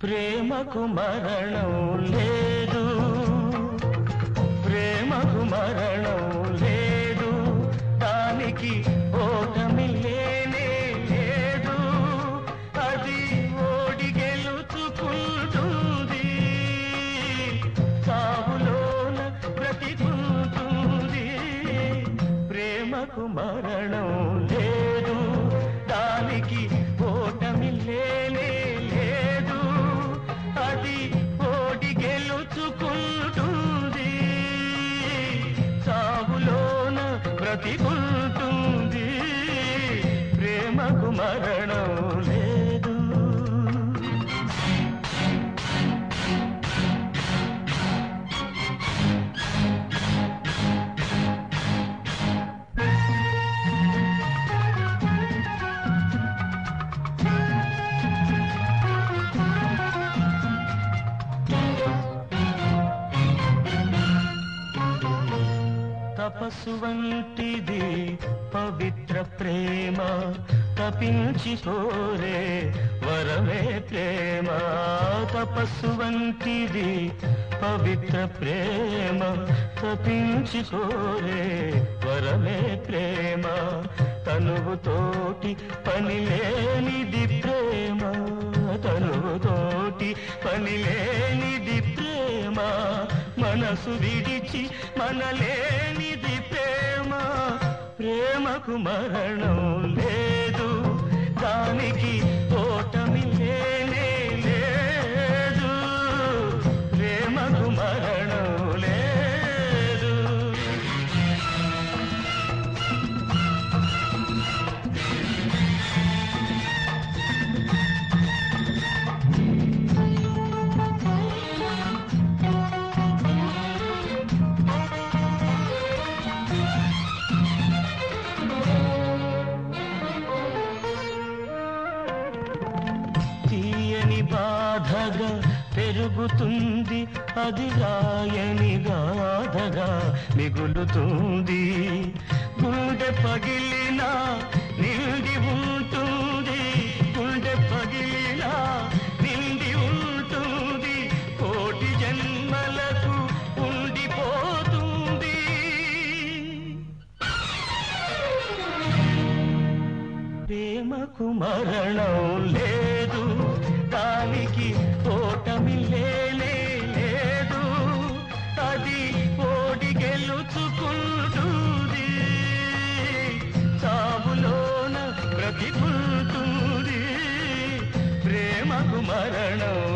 ప్రేమకు మరణం లేదు ప్రేమకు మరణం లేదు దానికి ఓటమి లేనే లేదు అది ఓడి గెలుచుకుంటుంది సాగులోన బ్రతికుంటుంది ప్రేమకు మరణం లేదు దానికి ఓటమి లేనే లేదు అది ఓడి గెలుచుకుంటుంది సాగులోన బ్రతికుంటుంది ప్రేమకు మరణం లేదు తపస్సు వంటిది పవిత్ర ప్రేమ తపించి కోరే వరమే ప్రేమ తపస్సు వంటిది పవిత్ర ప్రేమ తపించి కోరే వరమే ప్రేమ తనువు తోటి పని లేనిది ప్రేమ తనువు తోటి పని లేనిది ప్రేమ మనసు విడిచి మనలేనిది ప్రేమ ప్రేమకు మరణం లేదు దానికి ఓటమి లేనే లేదు ప్రేమకు మరణం లేదు తీయని బాధగా పెరుగుతుంది అది రాయని గాథగా మిగులుతుంది గుండె పగిలినా నిండి ఉంటుంది గుండె పగిలినా నిండి ఉంటుంది కోటి జన్మలకు ఉండిపోతుంది ప్రేమకు మరణం లేదు దానికి ఓటమి లేనే లేదు అది ఓడి గెలుచుకుంటుంది సాగులోన బ్రతికుంటుంది ప్రేమకు మరణం